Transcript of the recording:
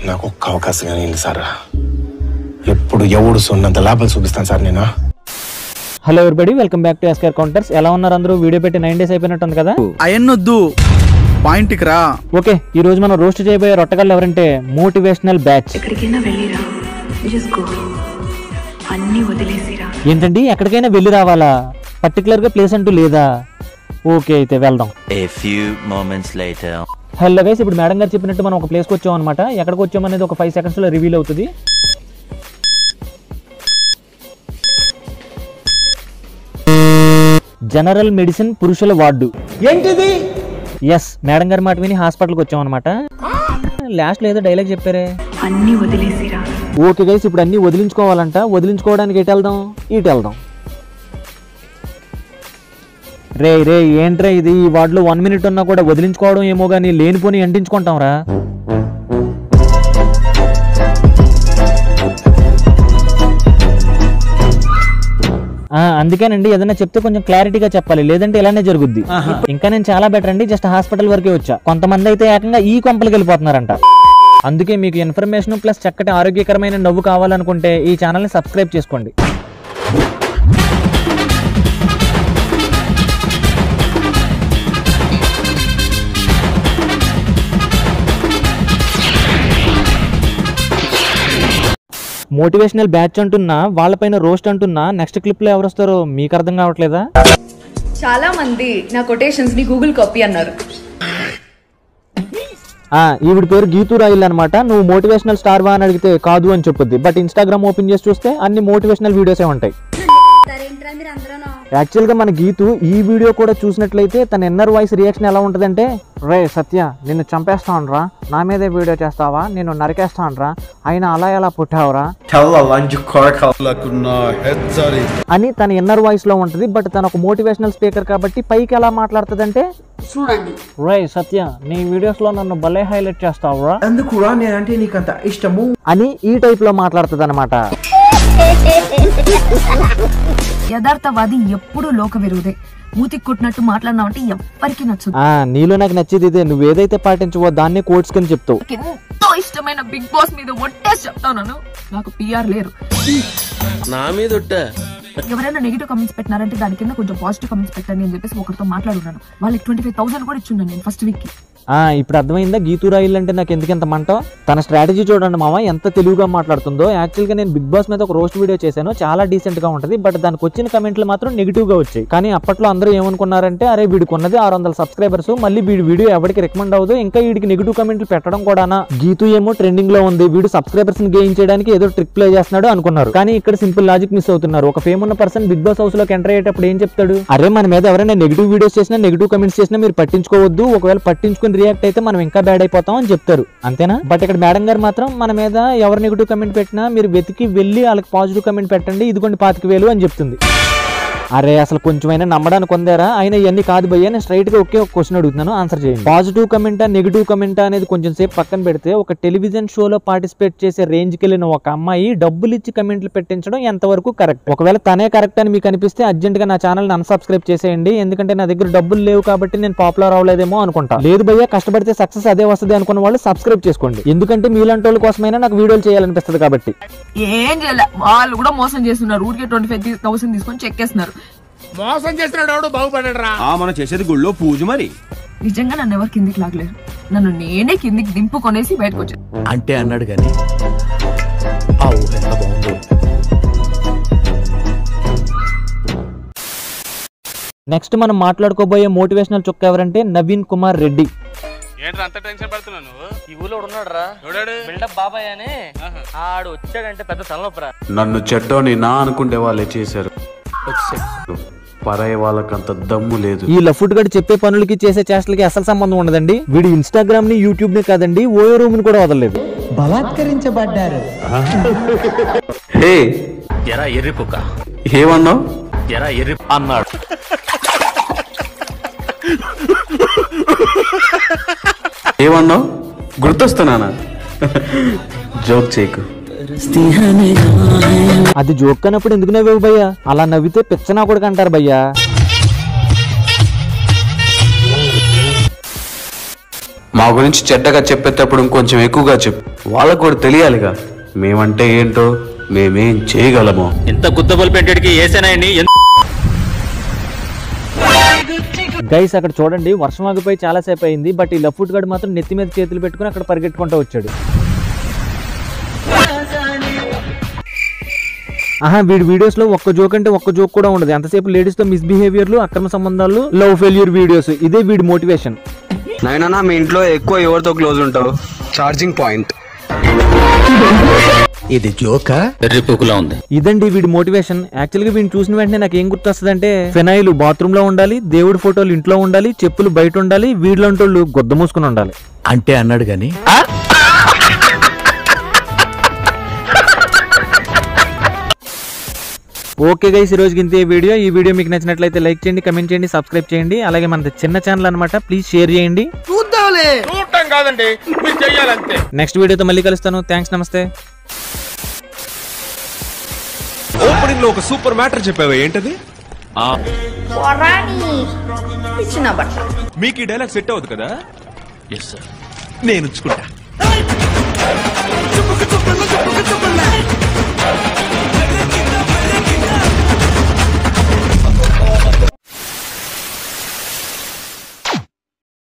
నాకు ఒక్క అవకాశం కానీ సార్ ఎప్పుడు ఎవడు సొన్నంత లాభాలు చూపిస్తాను సార్ నేను hello everybody welcome back to ఎస్కేర్ కౌంటర్స్ ఎలా ఉన్నారు అందరూ వీడియో పెట్టి నైన్ డేస్ అయిపోయినట్టుంది కదా అయన్నొద్దు పాయింట్కి రా ఓకే ఈ రోజు మనం రోస్ట్ చేయబోయే రొట్టగళ్ళు ఎవరంటే మోటివేషనల్ బ్యాచ్ ఎక్కడికైనా వెళ్ళిరా జస్ట్ గో అన్నీ వదిలేసిరా ఏంటండి ఎక్కడికైనా వెళ్ళి రావాలా పర్టికులర్ గా ప్లేస్ అంటూ లేదా ఓకే అయితే వెళ్దాం A few moments later. Hello guys ఇప్పుడు మేడం గారు చెప్పినట్టు మనం ఒక ప్లేస్కి వచ్చాం అనమాట ఎక్కడికి వచ్చాం అనేది ఒక ఫైవ్ సెకండ్స్ లో రివీల్ అవుతుంది జనరల్ మెడిసిన్ పురుషుల వార్డు ఏంటిది ఎస్ మేడం గారి మాట విని హాస్పిటల్కి వచ్చాం అనమాట లాస్ట్ ఏదో డైలాగ్ చెప్పారే అన్నీ వదిలేసిరా ఓకే గైస్ ఇప్పుడు అన్ని వదిలించుకోవాలంట వదిలించుకోవడానికి ఎటు వెళ్దాం ఇటు వెళ్దాం రే రే ఏంట్రా ఇది ఈ వార్డులో వన్ మినిట్ ఉన్నా కూడా వదిలించుకోవడం ఏమో కానీ లేనిపోని అంటించుకుంటాం రా ఆ, అందుకేనండి ఏదైనా చెప్తే కొంచెం క్లారిటీగా చెప్పాలి లేదంటే ఇలానే జరుగుద్ది ఇంకా నేను చాలా బెటర్ అండి జస్ట్ హాస్పిటల్ వరకే వచ్చా కొంతమంది అయితే ఏకంగా ఈ కొంపలకి వెళ్ళిపోతున్నారంట అందుకే మీకు ఇన్ఫర్మేషన్ ప్లస్ చక్కటి ఆరోగ్యకరమైన నవ్వు కావాలనుకుంటే ఈ ఛానల్ని సబ్స్క్రైబ్ చేసుకోండి మోటివేషనల్ బ్యాచ్ అంటున్నా వాళ్ళపైన రోస్ట్ అంటున్నా నెక్స్ట్ క్లిప్ లో ఎవరు వస్తారో మీకు అర్థం కావట్లేదా చాలా మంది నా కొటేషన్స్ ని గూగుల్ కాపీ అన్నారు ఆ ఈవిడ పేరు గీతూ రాయిల్ అనమాట నువ్వు మోటివేషనల్ స్టార్ వా అని అడిగితే కాదు అని చెప్పుద్ది బట్ ఇన్స్టాగ్రామ్ ఓపెన్ చేసి చూస్తే అన్ని మోటివేషనల్ వీడియోసే ఉంటాయి యాక్చువల్ గా మన గీతు ఈ వీడియో కూడా చూసినట్లయితే తన ఇన్నర్ వాయిస్ రియాక్షన్ ఎలా ఉంటదంటే రే సత్య నిన్ను చంపేస్తాను రా నా మీదే వీడియో చేస్తావా నేను నరికేస్తాను రా అయినా అలా ఎలా పుట్టావురా అని తన ఇన్నర్ వాయిస్ లో ఉంటది బట్ తన ఒక మోటివేషనల్ స్పీకర్ కాబట్టి పైకి ఎలా మాట్లాడుతుందంటే చూడండి రే సత్య నీ వీడియోస్ లో నన్ను భలే హైలైట్ చేస్తావురా అందుకురా నేనంటే నీకంత ఇష్టము అని ఈ టైప్ లో మాట్లాడుతుంది అనమాట యథార్థవాది ఎప్పుడూ లోక విరోధే మూతికి కొట్టినట్టు మాట్లాడినావంటే ఎవ్వరికి నచ్చదు ఆ నీలో నాకు నచ్చేది ఇదే నువ్వు ఏదైతే పాటించవో దాన్నే కోట్స్ కింద చెప్తావు నాకు ఎంతో ఇష్టమైన బిగ్ బాస్ మీద ఒట్టేసి చెప్తాను నాకు పిఆర్ లేరు నా మీద ఒట్ట ఎవరైనా నెగిటివ్ కమెంట్స్ పెట్టినారంటే దాని కింద కొంచెం పాజిటివ్ కమెంట్స్ పెట్టండి అని చెప్పేసి ఒకరితో మాట్లాడున్నాను వాళ్ళకి ట్వంటీ ఫైవ్ థౌసండ్ కూడా ఇచ్చున్నాను నేను ఫస్ట్ వీక్ కి ఆ ఇప్పుడు అర్థమైందా గీతూ రాయిల్ అంటే నాకు ఎందుకు ఎంత మంట తన స్ట్రాటజీ చూడండి మామ ఎంత తెలివిగా మాట్లాడుతుందో యాక్చువల్ గా నేను బిగ్ బాస్ మీద ఒక రోస్ట్ వీడియో చేశాను చాలా డీసెంట్ గా ఉంటది బట్ దానికి వచ్చిన కమెంట్లు మాత్రం నెగిటివ్ గా వచ్చాయి కానీ అప్పట్లో అందరూ ఏమనుకున్నారంటే అరే వీడికి ఉన్నది ఆరు వందల సబ్స్క్రైబర్స్ మళ్ళీ వీడి వీడియో ఎవరికి రికమెండ్ అవ్వదు ఇంకా వీడికి నెగిటివ్ కమెంట్లు పెట్టడం కూడానా గీతూ ఏమో ట్రెండింగ్ లో ఉంది వీడు సబ్స్క్రైబర్స్ ని గెయిన్ చేయడానికి ఏదో ట్రిక్ ప్లే చేస్తున్నాడు అనుకున్నారు కానీ ఇక్కడ సింపుల్ లాజిక్ మిస్ అవుతున్నారు ఒక ఫేమ్ ఉన్న పర్సన్ బిగ్ బాస్ హౌస్ లోకి ఎంటర్ అయ్యేటప్పుడు ఏం చెప్తాడు అరే మన మీద ఎవరైనా నెగిటివ్ వీడియోస్ చేసినా నెగిటివ్ కమెంట్స్ చేసినా మీరు పట్టించుకోవద్దు ఒకవేళ పట్టించుకుని రియాక్ట్ అయితే మనం ఇంకా బ్యాడ్ అయిపోతాం అని చెప్తారు అంతేనా బట్ ఇక్కడ మేడం గారు మాత్రం మన మీద ఎవరు నెగిటివ్ కమెంట్ పెట్టినా మీరు వెతికి వెళ్ళి వాళ్ళకి పాజిటివ్ కమెంట్ పెట్టండి ఇదిగోండి పాతిక వేలు అని చెప్తుంది అరే అసలు కొంచెమైనా నమ్మడానికి ఉందారా అయినా ఇవన్నీ కాదు భయ్యా నేను స్ట్రైట్ గా ఒకే ఒక క్వశ్చన్ అడుగుతున్నాను ఆన్సర్ చేయండి పాజిటివ్ కమెంటా నెగిటివ్ కమెంటా అనేది కొంచెం సేపు పక్కన పెడితే ఒక టెలివిజన్ షోలో పార్టిసిపేట్ చేసే రేంజ్ కి వెళ్ళిన ఒక అమ్మాయి డబ్బులు ఇచ్చి కమెంట్లు పెట్టించడం ఎంతవరకు కరెక్ట్ ఒకవేళ తనే కరెక్ట్ అని మీకు అనిపిస్తే అర్జెంట్ గా నా ఛానల్ అన్సబ్స్క్రైబ్ చేసేయండి ఎందుకంటే నా దగ్గర డబ్బులు లేవు కాబట్టి నేను పాపులర్ అవ్వలేదేమో అనుకుంటా లేదు భయ్యా కష్టపడితే సక్సెస్ అదే వస్తుంది అనుకున్న వాళ్ళు సబ్స్క్రైబ్ చేసుకోండి ఎందుకంటే మీలాంటి వాళ్ళ కోసమైనా నాకు వీడియోలు చేయాలనిపిస్తుంది కాబట్టి ఏం చేయలే వాళ్ళు కూడా మోసం చేస్తున్నారు ఊరికే ట్వంటీ ఫైవ్ థౌసండ్ తీసుకొని చెక్కేస్తున్నారు మోసం చేస్తున్నాడు ఎవడు బాగుపడ్డాడు రా మనం చేసేది గుళ్ళో పూజ మరి నిజంగా నన్ను ఎవరు కిందికి లాగలేరు నన్ను నేనే కిందికి దింపుకొనేసి బయటకు వచ్చాను అంటే అన్నాడు గాని ఆ ఊహ ఎంత బాగుందో నెక్స్ట్ మనం మాట్లాడుకోబోయే మోటివేషనల్ చుక్క ఎవరంటే నవీన్ కుమార్ రెడ్డి ఏంట్రా అంత టెన్షన్ పడుతున్నావు నువ్వు ఈ ఊళ్ళో ఉన్నాడు రా ఎవడాడు బిల్డప్ బాబాయ్ అని ఆడు వచ్చాడంటే పెద్ద తలనొప్పరా నన్ను చెడ్డోని నా అనుకుంటే వాళ్ళే చేశారు పరాయి వాళ్ళకంత దమ్ము లేదు ఈ లఫుట్ గడి చెప్పే పనులకి చేసే చేష్టలకి అసలు సంబంధం ఉండదండి వీడు ఇన్స్టాగ్రామ్ ని యూట్యూబ్ ని కాదండి ఓయో రూమ్ ని కూడా వదలలేదు బలాత్కరించబడ్డారు హే ఎరా ఎర్రి కుక్క ఏమన్నావు ఎరా ఎర్రి అన్నాడు ఏమన్నావు గుర్తొస్తున్నానా జోక్ చేయకు అది జోక్ అన్నప్పుడు ఎందుకు నవ్వేవు భయ్యా అలా నవ్వితే పిచ్చనా కూడా అంటారు భయ్యా మా గురించి చెడ్డగా చెప్పేటప్పుడు ఇంకొంచెం ఎక్కువగా చెప్పు వాళ్ళకు కూడా తెలియాలిగా మేమంటే ఏంటో మేమేం చేయగలమో ఇంత గుద్దబల్ పెట్టేడికి ఏసేనాయని గైస్ అక్కడ చూడండి వర్షం ఆగిపోయి చాలా సేపు అయింది బట్ ఈ లఫ్ట్ గడు మాత్రం నెత్తి మీద చేతులు పెట్టుకుని అక్కడ పరిగెట్టుకుంటూ వచ్చాడు ఆహా వీడి వీడియోస్ లో ఒక్క జోక్ అంటే ఒక్క జోక్ కూడా ఉండదు ఎంతసేపు లేడీస్ తో మిస్బిహేవియర్లు అక్రమ సంబంధాలు లవ్ ఫెయిల్యూర్ వీడియోస్ ఇదే వీడి మోటివేషన్ నాయనా మీ ఇంట్లో ఎక్కువ ఎవరితో క్లోజ్ ఉంటావు ఛార్జింగ్ పాయింట్ ఇది జోకా ఎర్రిపుకులా ఉంది ఇదండి వీడి మోటివేషన్ యాక్చువల్ గా వీడిని చూసిన వెంటనే నాకు ఏం గుర్తొస్తుంది అంటే ఫినాయిల్ బాత్రూమ్ లో ఉండాలి దేవుడి ఫోటోలు ఇంట్లో ఉండాలి చెప్పులు బయట ఉండాలి వీళ్ళంటోళ్ళు గొద్ద మూసుకుని ఉండాలి అంటే అన్నాడు గాని ఓకే గైస్ ఈ రోజుకి ఇంతే ఈ వీడియో ఈ వీడియో మీకు నచ్చినట్లయితే లైక్ చేయండి కమెంట్ చేయండి సబ్స్క్రైబ్ చేయండి అలాగే మనది చిన్న ఛానల్ అనమాట ప్లీజ్ షేర్ చేయండి చూడటం కాదండి మీరు చెయ్యాలంతే నెక్స్ట్ వీడియోతో మళ్ళీ కలుస్తాను థ్యాంక్స్ నమస్తే ఓపెనింగ్ లో ఒక సూపర్ మ్యాటర్ చెప్పావు ఏంటది ఇచ్చిన బట్ట మీకు ఈ డైలాగ్ సెట్ అవుతుంది కదా ఎస్ సార్ నేను ఉంచుకుంటా